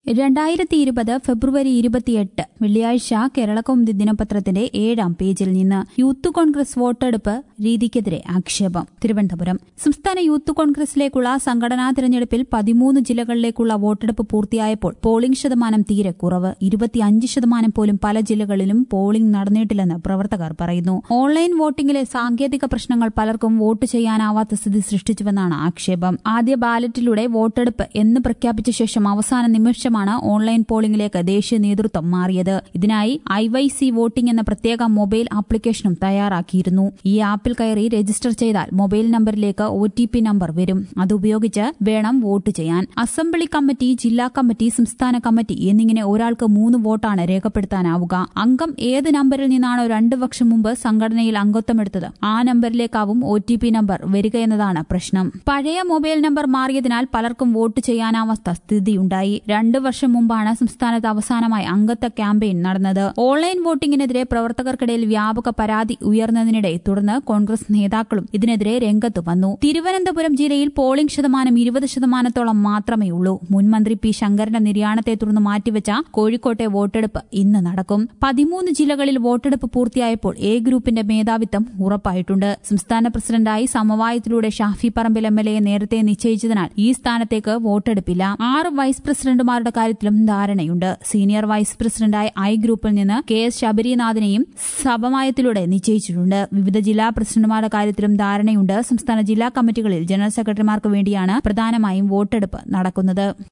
രണ്ടായിരത്തി ഇരുപത് ഫെബ്രുവരി ഇരുപത്തിയെട്ട് വെള്ളിയാഴ്ച കേരളകൗമുദി ദിനപത്രത്തിന്റെ ഏഴാം പേജിൽ നിന്ന് യൂത്ത് കോൺഗ്രസ് വോട്ടെടുപ്പ് രീതിക്കെതിരെ ആക്ഷേപം തിരുവനന്തപുരം സംസ്ഥാന യൂത്ത് കോൺഗ്രസിലേക്കുള്ള സംഘടനാ തെരഞ്ഞെടുപ്പിൽ പതിമൂന്ന് ജില്ലകളിലേക്കുള്ള വോട്ടെടുപ്പ് പൂർത്തിയായപ്പോൾ പോളിംഗ് ശതമാനം തീരെ കുറവ് ഇരുപത്തിയഞ്ച് ശതമാനം പോലും പല ജില്ലകളിലും പോളിംഗ് നടന്നിട്ടില്ലെന്ന് പ്രവർത്തകർ പറയുന്നു ഓൺലൈൻ വോട്ടിംഗിലെ സാങ്കേതിക പ്രശ്നങ്ങൾ പലർക്കും വോട്ട് ചെയ്യാനാവാത്ത സ്ഥിതി സൃഷ്ടിച്ചുവെന്നാണ് ആക്ഷേപം ആദ്യ ബാലറ്റിലൂടെ വോട്ടെടുപ്പ് എന്ന് പ്രഖ്യാപിച്ച ശേഷം അവസാന നിമിഷമാണ് ഓൺലൈൻ പോളിംഗിലേക്ക് ദേശീയ നേതൃത്വം മാറിയത് ഇതിനായി ഐ വൈ സി വോട്ടിംഗ് എന്ന പ്രത്യേക മൊബൈൽ ആപ്ലിക്കേഷനും തയ്യാറാക്കിയിരുന്നു ഈ ആപ്പിൽ കയറി രജിസ്റ്റർ ചെയ്താൽ മൊബൈൽ നമ്പറിലേക്ക് ഒ ടി പി നമ്പർ വരും അതുപയോഗിച്ച് വേണം വോട്ട് ചെയ്യാൻ അസംബ്ലി കമ്മിറ്റി ജില്ലാ കമ്മിറ്റി സംസ്ഥാന കമ്മിറ്റി എന്നിങ്ങനെ ഒരാൾക്ക് മൂന്ന് വോട്ടാണ് രേഖപ്പെടുത്താനാവുക അംഗം ഏത് നമ്പറിൽ നിന്നാണോ രണ്ടു വർഷം മുമ്പ് സംഘടനയിൽ അംഗത്വമെടുത്തത് ആ നമ്പറിലേക്കാവും ഒ ടി പി നമ്പർ വരിക എന്നതാണ് പ്രശ്നം പഴയ മൊബൈൽ നമ്പർ മാറിയതിനാൽ പലർക്കും വോട്ട് ചെയ്യാനാവാത്ത സ്ഥിതിയുണ്ടായി രണ്ടു വർഷം മുമ്പാണ് സംസ്ഥാനത്ത് അവസാനമായി അംഗത്വ ക്യാമ്പയിൻ നടന്നത് ഓൺലൈൻ വോട്ടിംഗിനെതിരെ പ്രവർത്തകർക്കിടയിൽ വ്യാപക പരാതി ഉയർന്നതിനിടെ തുടർന്ന് കോൺഗ്രസ് നേതാക്കളും ഇതിനെതിരെ രംഗത്ത് വന്നു തിരുവനന്തപുരം ജില്ലയിൽ പോളിംഗ് ശതമാനം ഇരുപത് ശതമാനത്തോളം മാത്രമേ ഉള്ളൂ മുൻ മന്ത്രി പി ശങ്കരന്റെ നിര്യാണത്തെ തുടർന്ന് മാറ്റിവെച്ച കോഴിക്കോട്ടെ വോട്ടെടുപ്പ് ഇന്ന് നടക്കും പതിമൂന്ന് ജില്ലകളിൽ വോട്ടെടുപ്പ് പൂർത്തിയായപ്പോൾ എ ഗ്രൂപ്പിന്റെ മേധാവിത്വം ഉറപ്പായിട്ടുണ്ട് സംസ്ഥാന പ്രസിഡന്റായി സമവായത്തിലൂടെ Shafi Parambil M L A നേരത്തെ നിശ്ചയിച്ചതിനാൽ ഈ സ്ഥാനത്തേക്ക് വോട്ടെടുപ്പില്ല ആറ് വൈസ് പ്രസിഡന്റുമാരുടെ കാര്യത്തിലും ധാരണയുണ്ട് സീനിയർ വൈസ് പ്രസിഡന്റായി ഐ ഗ്രൂപ്പിൽ നിന്ന് കെ എസ് ശബരിനാഥിനെയും സമവായത്തിലൂടെ നിശ്ചയിച്ചിട്ടുണ്ട് വിവിധ ജില്ലാ പ്രസിഡന്റുമാരുടെ കാര്യത്തിലും ധാരണയുണ്ട് സംസ്ഥാന ജില്ലാ കമ്മിറ്റികളിൽ ജനറൽ സെക്രട്ടറിമാർക്ക് വേണ്ടിയാണ് പ്രധാനമായും വോട്ടെടുപ്പ് നടക്കുന്നത്